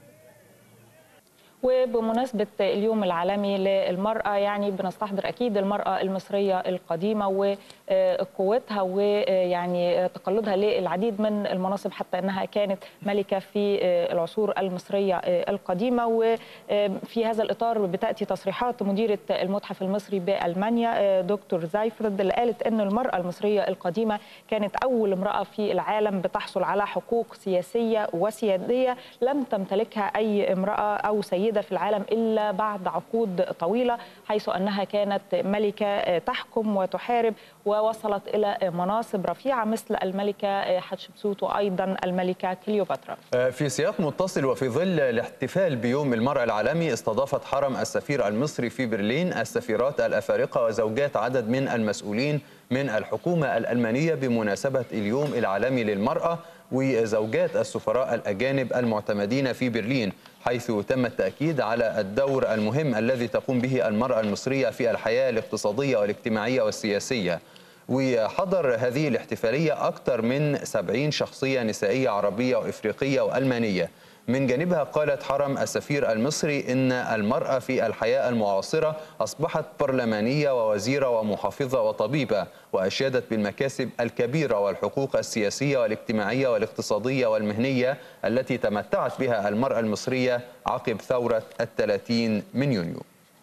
وبمناسبة اليوم العالمي للمرأة يعني بنستحضر أكيد المرأة المصرية القديمة وقوتها ويعني تقلدها للعديد من المناصب حتى أنها كانت ملكة في العصور المصرية القديمة وفي هذا الإطار بتأتي تصريحات مديرة المتحف المصري بألمانيا دكتور زايفرد اللي قالت أن المرأة المصرية القديمة كانت أول امرأة في العالم بتحصل على حقوق سياسية وسيادية لم تمتلكها أي امرأة أو سيدة في العالم إلا بعد عقود طويلة حيث أنها كانت ملكة تحكم وتحارب ووصلت إلى مناصب رفيعة مثل الملكة حتشبسوت وأيضا الملكة كليوباترا في سياق متصل وفي ظل الاحتفال بيوم المرأة العالمي استضافت حرم السفير المصري في برلين السفيرات الأفارقة وزوجات عدد من المسؤولين من الحكومة الألمانية بمناسبة اليوم العالمي للمرأة وزوجات السفراء الأجانب المعتمدين في برلين حيث تم التأكيد على الدور المهم الذي تقوم به المرأة المصرية في الحياة الاقتصادية والاجتماعية والسياسية وحضر هذه الاحتفالية أكثر من 70 شخصية نسائية عربية وإفريقية وألمانية من جانبها قالت حرم السفير المصري إن المرأة في الحياة المعاصرة أصبحت برلمانية ووزيرة ومحافظة وطبيبة وأشادت بالمكاسب الكبيرة والحقوق السياسية والاجتماعية والاقتصادية والمهنية التي تمتعت بها المرأة المصرية عقب ثورة الثلاثين من يونيو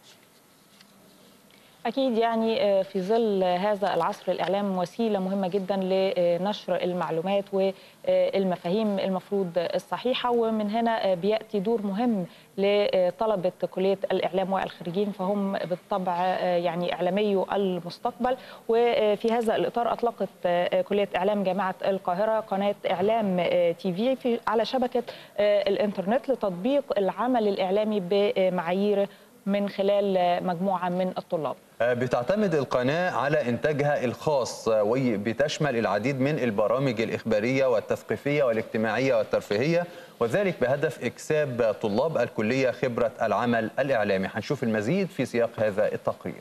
أكيد يعني في ظل هذا العصر الإعلام وسيلة مهمة جدا لنشر المعلومات والمفاهيم المفروض الصحيحة ومن هنا بيأتي دور مهم لطلبة كلية الإعلام والخريجين فهم بالطبع يعني إعلامي المستقبل وفي هذا الإطار أطلقت كلية إعلام جامعة القاهرة قناة إعلام تي في, في على شبكة الإنترنت لتطبيق العمل الإعلامي بمعاييره من خلال مجموعة من الطلاب بتعتمد القناة على إنتاجها الخاص وبتشمل العديد من البرامج الإخبارية والتثقيفية والاجتماعية والترفيهية وذلك بهدف إكساب طلاب الكلية خبرة العمل الإعلامي هنشوف المزيد في سياق هذا التقرير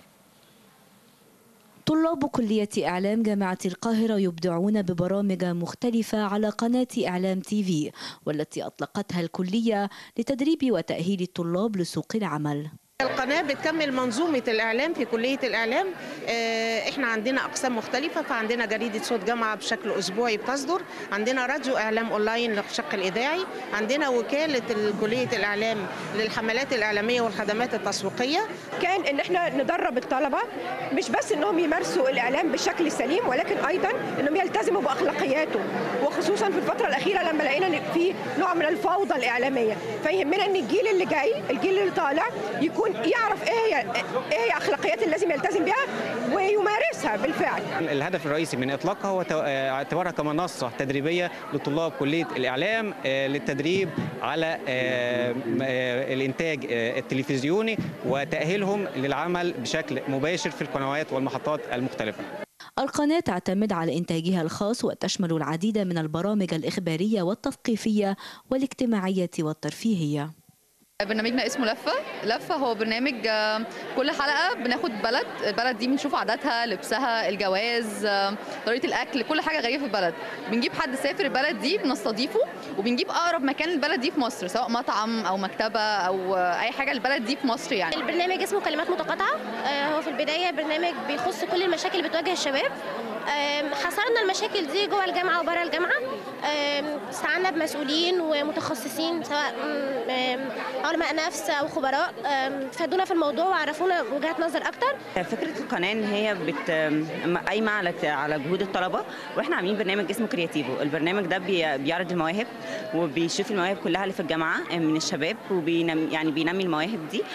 طلاب كلية إعلام جامعة القاهرة يبدعون ببرامج مختلفة على قناة إعلام تي في والتي أطلقتها الكلية لتدريب وتأهيل الطلاب لسوق العمل القناة بتكمل منظومة الإعلام في كلية الإعلام آه، إحنا عندنا أقسام مختلفة فعندنا جريدة صوت جامعة بشكل أسبوعي بتصدر عندنا راديو إعلام أونلاين للشق الإذاعي عندنا وكالة كلية الإعلام للحملات الإعلامية والخدمات التسويقية كان ان احنا ندرب الطلبه مش بس انهم يمارسوا الاعلام بشكل سليم ولكن ايضا انهم يلتزموا باخلاقياته وخصوصا في الفتره الاخيره لما لقينا ان في نوع من الفوضى الاعلاميه فيهمنا ان الجيل اللي جاي الجيل اللي طالع يكون يعرف ايه هي ايه هي اخلاقيات اللي لازم يلتزم بها ويمارسها بالفعل الهدف الرئيسي من اطلاقها هو تو- آه، اعتبارها كمنصه تدريبيه لطلاب كليه الاعلام آه، للتدريب على آه، م- آه، الانتاج آه، التلفزيوني وتاهيلهم للعمل بشكل مباشر في القنوات والمحطات المختلفه القناة تعتمد على إنتاجها الخاص وتشمل العديد من البرامج الإخبارية والتثقيفية والاجتماعية والترفيهية برنامجنا اسمه لفة لفة هو برنامج آه، كل حلقة بناخد بلد البلد دي بنشوف عاداتها لبسها الجواز آه، طريقة الأكل كل حاجة غريبة في البلد بنجيب حد سافر البلد دي بنستضيفه وبنجيب أقرب مكان البلد دي في مصر سواء مطعم أو مكتبة أو آه، أي حاجة البلد دي في مصر يعني البرنامج اسمه كلمات متقاطعة آه، هو في البداية برنامج بيخص كل المشاكل اللي بتواجه الشباب آم، حصرنا المشاكل دي جوه الجامعة وبره الجامعة آم، استعنا بمسؤولين ومتخصصين سواء مم، آم، علماء نفس أو خبراء آم، فادونا في الموضوع وعرفونا وجهات نظر أكتر فكره القناه ان هي بت قايمه على على جهود الطلبه واحنا عاملين برنامج اسمه كرياتيفو البرنامج ده بي- بيعرض المواهب وبيشوف المواهب كلها اللي في الجامعه من الشباب وبينمي يعني بينمي المواهب دي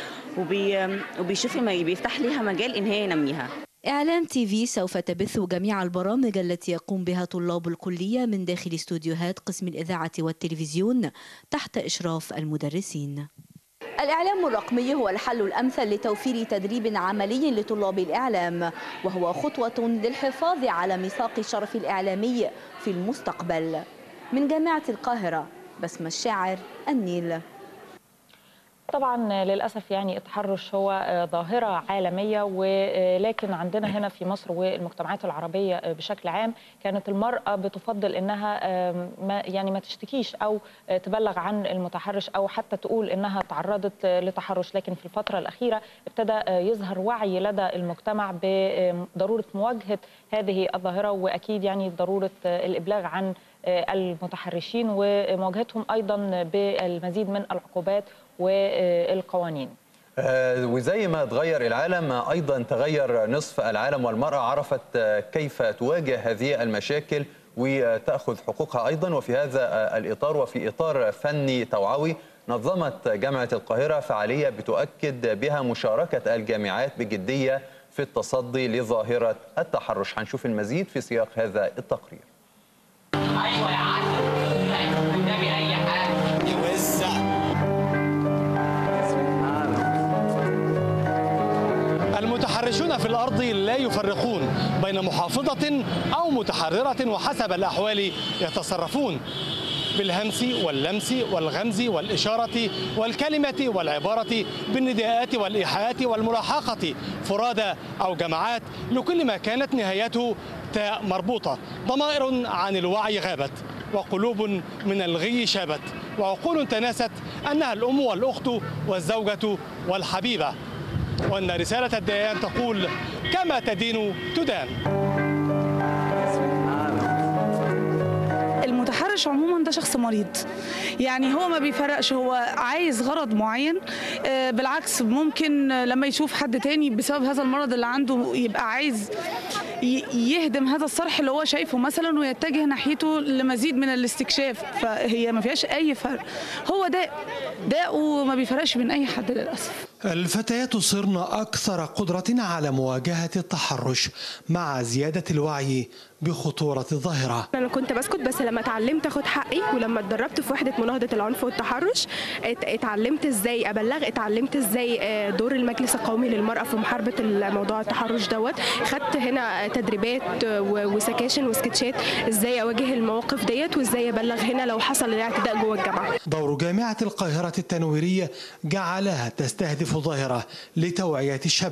وبي وبيشوف الم- بيفتح ليها مجال ان هي ينميها إعلام تي في سوف تبث جميع البرامج التي يقوم بها طلاب الكلية من داخل استوديوهات قسم الإذاعة والتلفزيون تحت إشراف المدرسين الإعلام الرقمي هو الحل الأمثل لتوفير تدريب عملي لطلاب الإعلام وهو خطوة للحفاظ على ميثاق الشرف الإعلامي في المستقبل من جامعة القاهرة بسمة الشاعر النيل طبعا للاسف يعني التحرش هو آه، ظاهره عالميه ولكن عندنا هنا في مصر والمجتمعات العربيه آه، بشكل عام كانت المراه بتفضل انها آم، ما يعني ما تشتكيش او آه، تبلغ عن المتحرش او حتى تقول انها تعرضت آه، لتحرش لكن في الفتره الاخيره ابتدى آه، يظهر وعي لدى المجتمع بضروره مواجهه هذه الظاهره واكيد يعني ضروره آه، الابلاغ عن آه، المتحرشين ومواجهتهم ايضا بالمزيد من العقوبات والقوانين آه، وزي ما تغير العالم آه، ايضا تغير نصف العالم والمراه عرفت آه، كيف تواجه هذه المشاكل وتاخذ حقوقها ايضا وفي هذا آه، الاطار وفي اطار فني توعوي نظمت جامعه القاهره فعاليه بتؤكد بها مشاركه الجامعات بجديه في التصدي لظاهره التحرش هنشوف المزيد في سياق هذا التقرير ايوه يا عسل قدامي اي حاجه يوزع المتحرشون في الأرض لا يفرقون بين محافظة أو متحررة وحسب الأحوال يتصرفون بالهمس واللمس والغمز والإشارة والكلمة والعبارة بالنداءات والإيحاءات والملاحقة فرادى أو جماعات لكل ما كانت نهايته تاء مربوطة ضمائر عن الوعي غابت وقلوب من الغي شابت وعقول تناست أنها الأم والأخت والزوجة والحبيبة وأن رسالة الديان تقول كما تدين تدان المتحرش عموما ده شخص مريض يعني هو ما بيفرقش هو عايز غرض معين آه، بالعكس ممكن لما يشوف حد تاني بسبب هذا المرض اللي عنده يبقى عايز ي- يهدم هذا الصرح اللي هو شايفه مثلا ويتجه ناحيته لمزيد من الاستكشاف فهي ما فيهاش اي فرق هو داء داء وما بيفرقش بين اي حد للاسف الفتيات صرن أكثر قدرة على مواجهة التحرش مع زيادة الوعي بخطورة الظاهرة انا كنت بسكت بس لما اتعلمت اخد حقي ولما اتدربت في وحده مناهضه العنف والتحرش ات- اتعلمت ازاي ابلغ اتعلمت ازاي آه، دور المجلس القومي للمراه في محاربه الموضوع التحرش دوت خدت هنا تدريبات آه، و- وسكاشن وسكتشات ازاي اواجه المواقف ديت وازاي ابلغ هنا لو حصل الاعتداء جوه الجامعه دور جامعة القاهرة التنويرية جعلها تستهدف ظاهرة لتوعية الشباب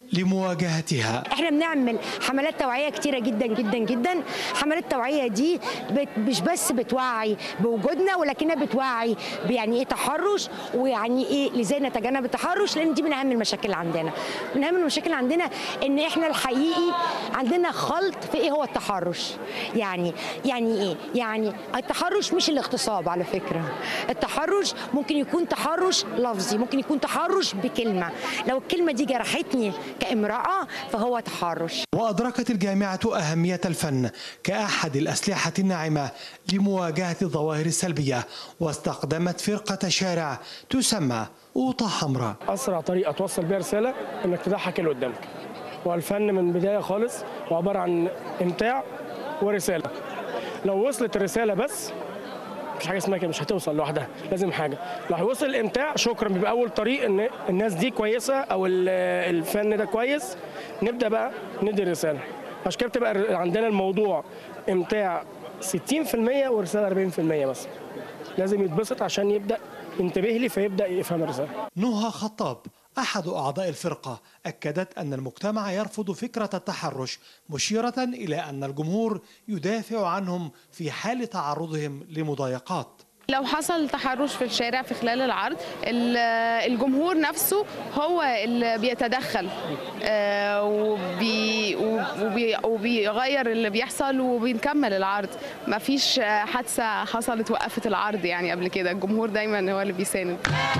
لمواجهتها احنا بنعمل حملات توعيه كتيره جدا جدا جدا حملات التوعيه دي بت مش بس بتوعي بوجودنا ولكنها بتوعي بيعني ايه تحرش ويعني ايه ازاي نتجنب التحرش لان دي من اهم المشاكل اللي عندنا من اهم المشاكل اللي عندنا ان احنا الحقيقي عندنا خلط في ايه هو التحرش يعني يعني ايه يعني التحرش مش الاغتصاب على فكره التحرش ممكن يكون تحرش لفظي ممكن يكون تحرش بكلمه لو الكلمه دي جرحتني كامراه فهو تحرش وأدركت الجامعة أهمية الفن كأحد الأسلحة الناعمة لمواجهة الظواهر السلبية واستخدمت فرقة شارع تسمى قوطة حمراء اسرع طريقه توصل بيها رساله انك تضحك اللي قدامك والفن من البدايه خالص هو عباره عن امتاع ورساله لو وصلت الرساله بس مفيش حاجه اسمها كده مش هتوصل لوحدها لازم حاجه لو هيوصل الامتاع شكرا بيبقى اول طريق ان الناس دي كويسه او ال- الفن ده كويس نبدا بقى ندي الرساله عشان كده بتبقى عندنا الموضوع امتاع 60% ورساله 40% بس لازم يتبسط عشان يبدا ينتبه لي فيبدا يفهم الرساله نهى خطاب أحد أعضاء الفرقة أكدت أن المجتمع يرفض فكرة التحرش مشيرة إلى أن الجمهور يدافع عنهم في حال تعرضهم لمضايقات لو حصل تحرش في الشارع في خلال العرض ال- الجمهور نفسه هو اللي بيتدخل آه، وبي وبي وبيغير اللي بيحصل وبنكمل العرض مفيش آه، حادثة حصلت وقفت العرض يعني قبل كده الجمهور دايما هو اللي بيساند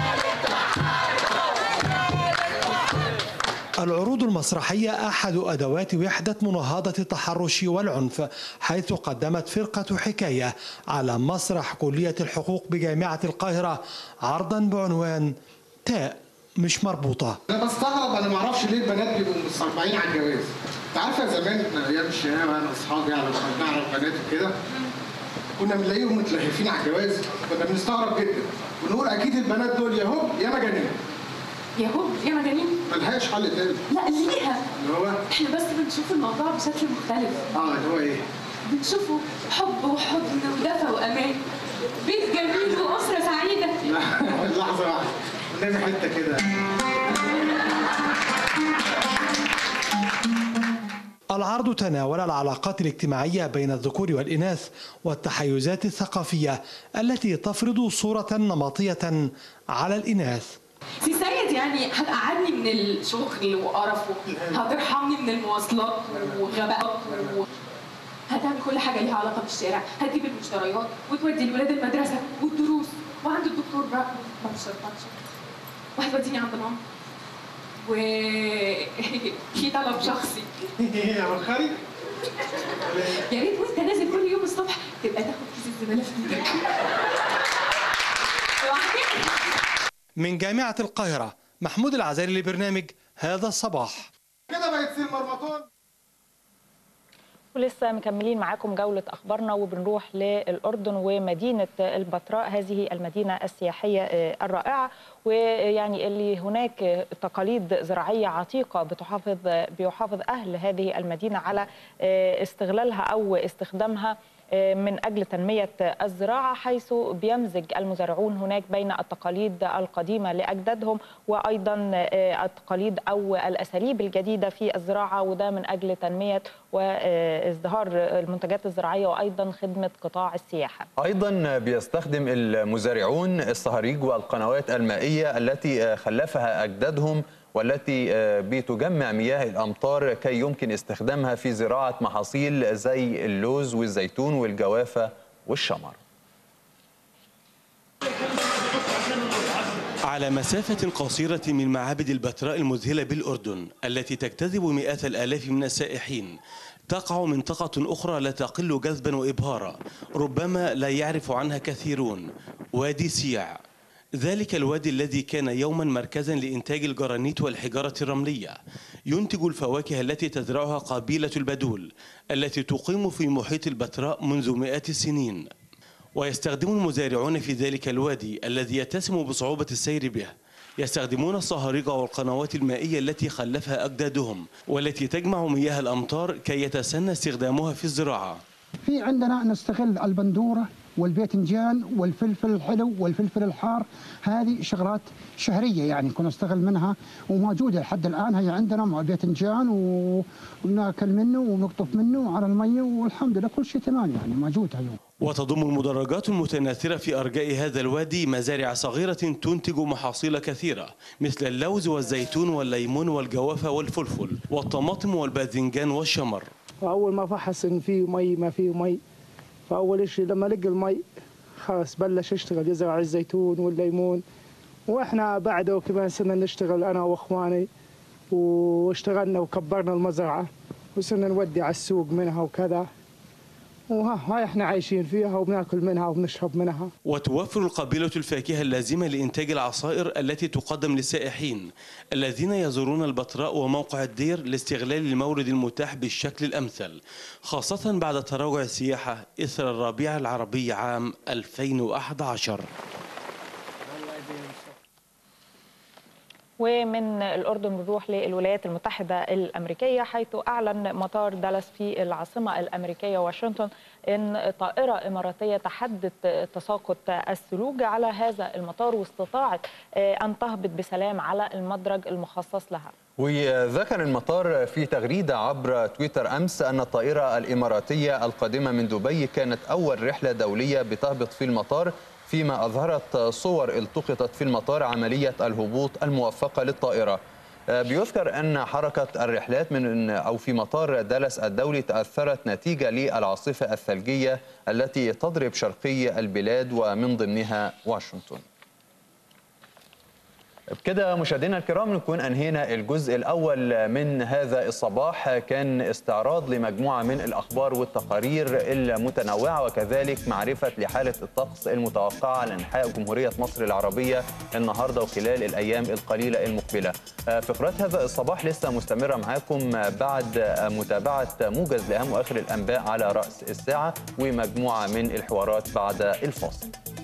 العروض المسرحية أحد أدوات وحدة مناهضة التحرش والعنف حيث قدمت فرقة حكاية على مسرح كلية الحقوق بجامعة القاهرة عرضا بعنوان تاء مش مربوطة انا بستغرب انا ما اعرفش ليه البنات بيبقوا مصرفعين على الجواز انت عارفه زمان ايام الشباب انا واصحابي يعني لما نعرف بنات وكده كنا بنلاقيهم متلهفين على الجواز كنا بنستغرب جدا ونقول اكيد البنات دول يا هوب يا مجانين يا هو يا مجانين ملهاش حل تاني لا ليها اللي هو احنا بس بنشوف الموضوع بشكل مختلف اه اللي هو ايه؟ بنشوفه حب وحضن ودفى وامان بيت جميل واسره سعيده لا لحظه واحده والنبي حته كده العرض تناول العلاقات الاجتماعية بين الذكور والإناث والتحيزات الثقافية التي تفرض صورة نمطية على الإناث سي سيد يعني هتقعدني من الشغل وقرفه هترحمني من المواصلات وغباء و... هتعمل كل حاجه ليها علاقه بالشارع هتجيب المشتريات وتودي الولاد المدرسه والدروس وعند الدكتور بقى ما بشرطكش وهتوديني عند ماما و في طلب شخصي يا مخرج يا ريت وانت نازل كل يوم الصبح تبقى تاخد كيس الزباله في ايدك لوحدك من جامعة القاهرة محمود العزالي لبرنامج هذا الصباح كده بقت سيل مرمطون ولسه مكملين معاكم جولة أخبارنا وبنروح للأردن ومدينة البتراء هذه المدينة السياحية آه، الرائعة ويعني اللي هناك تقاليد زراعية عتيقة بتحافظ بيحافظ أهل هذه المدينة على آه، استغلالها أو استخدامها آه، من أجل تنمية الزراعة حيث بيمزج المزارعون هناك بين التقاليد القديمة لأجدادهم وأيضا آه، التقاليد أو الأساليب الجديدة في الزراعة وده من أجل تنمية وازدهار المنتجات الزراعية وأيضا خدمة قطاع السياحة ايضا بيستخدم المزارعون الصهاريج والقنوات المائيه التي خلفها اجدادهم والتي بتجمع مياه الامطار كي يمكن استخدامها في زراعه محاصيل زي اللوز والزيتون والجوافه والشمر على مسافة قصيرة من معابد البتراء المذهلة بالأردن التي تجتذب مئات الآلاف من السائحين تقع منطقة أخرى لا تقل جذبا وإبهارا ربما لا يعرف عنها كثيرون وادي سيع ذلك الوادي الذي كان يوما مركزا لإنتاج الجرانيت والحجارة الرملية ينتج الفواكه التي تزرعها قبيلة البدول التي تقيم في محيط البتراء منذ مئات السنين ويستخدم المزارعون في ذلك الوادي الذي يتسم بصعوبة السير به يستخدمون الصهاريج والقنوات المائية التي خلفها أجدادهم والتي تجمع مياه الأمطار كي يتسنى استخدامها في الزراعة في عندنا نستغل البندوره والباذنجان والفلفل الحلو والفلفل الحار هذه شغلات شهريه يعني كنا نستغل منها وموجوده لحد الان هي عندنا مع الباذنجان و- وناكل منه ونقطف منه على الميه والحمد لله كل شيء تمام يعني موجود هي وتضم المدرجات المتناثرة في أرجاء هذا الوادي مزارع صغيرة تنتج محاصيل كثيرة مثل اللوز والزيتون والليمون والجوافة والفلفل والطماطم والباذنجان والشمر فاول ما فحص ان في مي ما في مي فاول شيء لما لقى المي خلاص بلش يشتغل يزرع الزيتون والليمون واحنا بعده كمان صرنا نشتغل انا واخواني واشتغلنا وكبرنا المزرعه وصرنا نودي على السوق منها وكذا وها هاي احنا عايشين فيها وبناكل منها وبنشرب منها وتوفر القبيلة الفاكهة اللازمة لإنتاج العصائر التي تقدم للسائحين الذين يزورون البتراء وموقع الدير لاستغلال المورد المتاح بالشكل الأمثل خاصة بعد تراجع السياحة إثر الربيع العربي عام 2011 ومن الأردن بنروح للولايات المتحدة الأمريكية حيث أعلن مطار دالاس في العاصمة الأمريكية واشنطن أن طائرة إماراتية تحدت تساقط الثلوج على هذا المطار واستطاعت أن تهبط بسلام على المدرج المخصص لها وذكر المطار في تغريدة عبر تويتر أمس أن الطائرة الإماراتية القادمة من دبي كانت أول رحلة دولية بتهبط في المطار فيما أظهرت صور التقطت في المطار عملية الهبوط الموفقة للطائرة بيذكر أن حركة الرحلات من أو في مطار دالاس الدولي تأثرت نتيجة للعاصفة الثلجية التي تضرب شرقي البلاد ومن ضمنها واشنطن بكده مشاهدينا الكرام نكون انهينا الجزء الاول من هذا الصباح كان استعراض لمجموعه من الاخبار والتقارير المتنوعه وكذلك معرفه لحاله الطقس المتوقعه على انحاء جمهوريه مصر العربيه النهارده وخلال الايام القليله المقبله. فقرات هذا الصباح لسه مستمره معاكم بعد متابعه موجز لاهم واخر الانباء على راس الساعه ومجموعه من الحوارات بعد الفاصل.